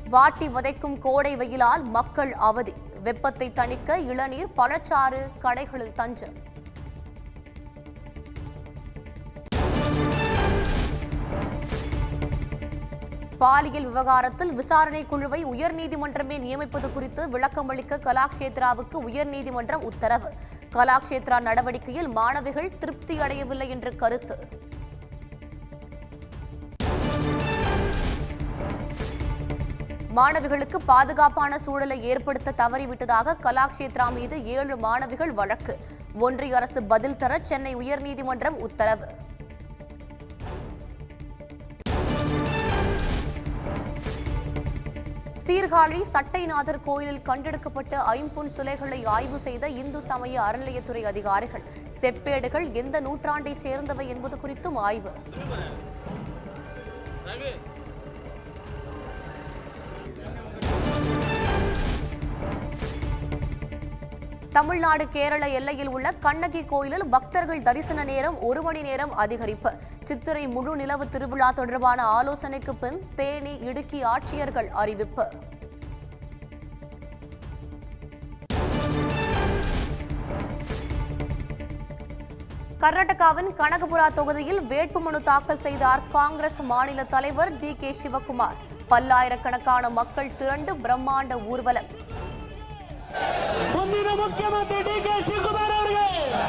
வாட்டி வதைக்கும் கோடை வெயிலால் மக்கள் அவதி வெப்பத்தை தணிக்க இளநீர் பழச்சாறு கடைகளில் தஞ்சம் பாலியல் விவகாரத்தில் விசாரணை குழுவை உயர்நீதிமன்றமே நியமிப்பது குறித்து விளக்கமளிக்க கலாக்ஷேத்ராவுக்கு உயர்நீதிமன்றம் உத்தரவு கலாக்ஷேத்ரா நடவடிக்கையில் மாணவிகள் திருப்தி அடையவில்லை என்று கருத்து மாணவிகளுக்கு பாதுகாப்பான சூழலை ஏற்படுத்த தவறிவிட்டதாக கலாக்ஷேத்ரா மீது ஏழு மாணவிகள் வழக்கு ஒன்றிய அரசு பதில் தர சென்னை உயர்நீதிமன்றம் உத்தரவு சீர்காழி சட்டைநாதர் கோயிலில் கண்டெடுக்கப்பட்ட ஐம்பொன் சிலைகளை ஆய்வு செய்த இந்து சமய அறநிலையத்துறை அதிகாரிகள் செப்பேடுகள் எந்த நூற்றாண்டைச் சேர்ந்தவை என்பது குறித்தும் ஆய்வு தமிழ்நாடு கேரள எல்லையில் உள்ள கண்ணகி கோயிலில் பக்தர்கள் தரிசன நேரம் ஒரு மணி நேரம் அதிகரிப்பு சித்திரை முழு நிலவு திருவிழா தொடர்பான ஆலோசனைக்கு பின் தேனி இடுக்கி ஆட்சியர்கள் அறிவிப்பு கர்நாடகாவின் கனகபுரா தொகுதியில் வேட்புமனு தாக்கல் செய்தார் காங்கிரஸ் மாநில தலைவர் டி கே சிவகுமார் பல்லாயிரக்கணக்கான மக்கள் திரண்டு பிரம்மாண்ட ஊர்வலம் ಮುಂದಿನ ಮುಖ್ಯಮಂತ್ರಿ ಡಿ ಕೆ ಶಿವಕುಮಾರ್ ಅವರಿಗೆ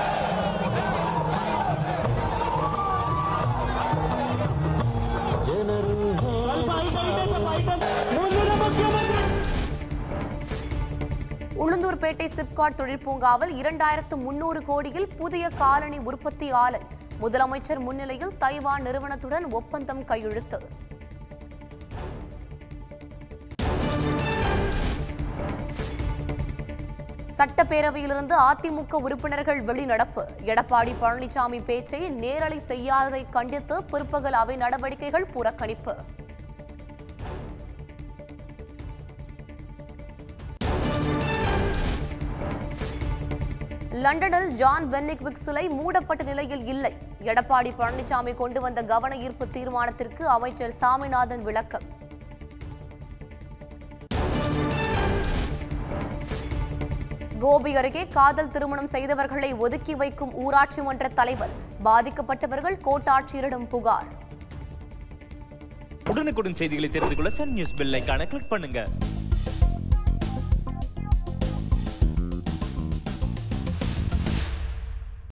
ಸ್ವಲ್ಪ ಐಟಮ್ ಇದೆ, ಸ್ವಲ್ಪ ಐಟಮ್. ಮುಂದಿನ ಮುಖ್ಯಮಂತ್ರಿ உளுந்தூர்பேட்டை சிப்காட் தொழிற்பூங்காவில் இரண்டாயிரத்து முன்னூறு கோடியில் புதிய காலனி உற்பத்தி ஆலை முதலமைச்சர் முன்னிலையில் தைவான் நிறுவனத்துடன் ஒப்பந்தம் கையெழுத்து சட்டப்பேரவையிலிருந்து அதிமுக உறுப்பினர்கள் வெளிநடப்பு எடப்பாடி பழனிசாமி பேச்சை நேரலை செய்யாததை கண்டித்து பிற்பகல் அவை நடவடிக்கைகள் புறக்கணிப்பு லண்டனில் ஜான் பென்னிக்விக் சிலை மூடப்பட்ட நிலையில் இல்லை எடப்பாடி பழனிசாமி கொண்டு வந்த கவன ஈர்ப்பு தீர்மானத்திற்கு அமைச்சர் சாமிநாதன் விளக்கம் கோபி அருகே காதல் திருமணம் செய்தவர்களை ஒதுக்கி வைக்கும் ஊராட்சி மன்ற தலைவர் பாதிக்கப்பட்டவர்கள் கோட்டாட்சியரிடம் புகார் உடனுக்குடன் செய்திகளை தெரிந்து கொள்ள சன் நியூஸ் பெல் ஐகானை கிளிக் பண்ணுங்க